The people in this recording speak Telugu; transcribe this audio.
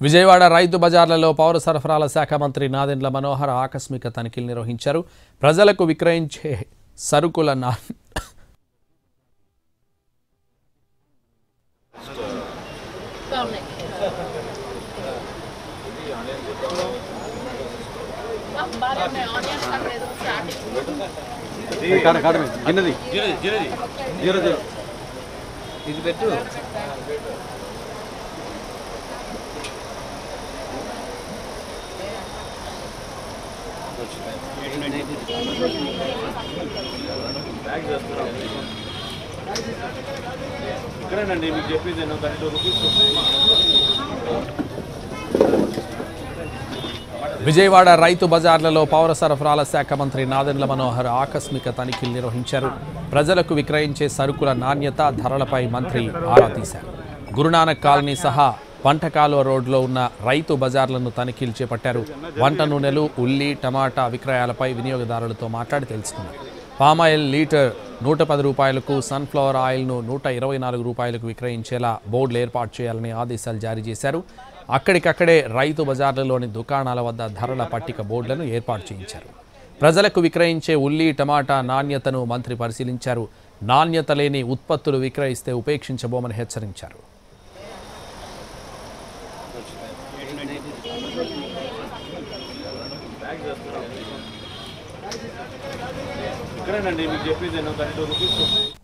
విజయవాడ రైతు బజార్లలో పౌర సరఫరాల శాఖ మంత్రి నాదెండ్ల మనోహర్ ఆకస్మిక తనిఖీలు నిర్వహించారు ప్రజలకు విక్రయించే సరుకుల నా बारे में ऑनियन का दे दो स्टार्टिंग కాడ కాడ మీద గిన్నెది జీరో జీరో ఇది పెట్టు ఇక్కడేనండి మీకు చెప్పేది నేను థర్టీ టూ రూపీస్ విజయవాడ రైతు బజార్లలో పౌర సరఫరాల శాఖ మంత్రి నాదెండ్ల మనోహర్ ఆకస్మిక తనిఖీలు నిర్వహించారు ప్రజలకు విక్రయించే సరుకుల నాణ్యత ధరలపై మంత్రి ఆరా తీశారు గురునానక్ కాలనీ సహా పంటకాలువ రోడ్లో ఉన్న రైతు బజార్లను తనిఖీలు చేపట్టారు వంట నూనెలు ఉల్లి టమాటా విక్రయాలపై వినియోగదారులతో మాట్లాడి తెలుసుకున్నారు పామాయిల్ లీటర్ నూట పది రూపాయలకు సన్ఫ్లవర్ ఆయిల్ను నూట ఇరవై నాలుగు రూపాయలకు విక్రయించేలా బోర్డులు ఏర్పాటు చేయాలని ఆదేశాలు జారీ చేశారు అక్కడికక్కడే రైతు బజార్లలోని దుకాణాల వద్ద ధరల పట్టిక బోర్డులను ఏర్పాటు చేయించారు ప్రజలకు విక్రయించే ఉల్లి టమాటా నాణ్యతను మంత్రి పరిశీలించారు నాణ్యత లేని ఉత్పత్తులు విక్రయిస్తే ఉపేక్షించబోమని హెచ్చరించారు ఇక్కడేనండి మీకు చెప్పేది నేను థర్టీ టూ రూపీస్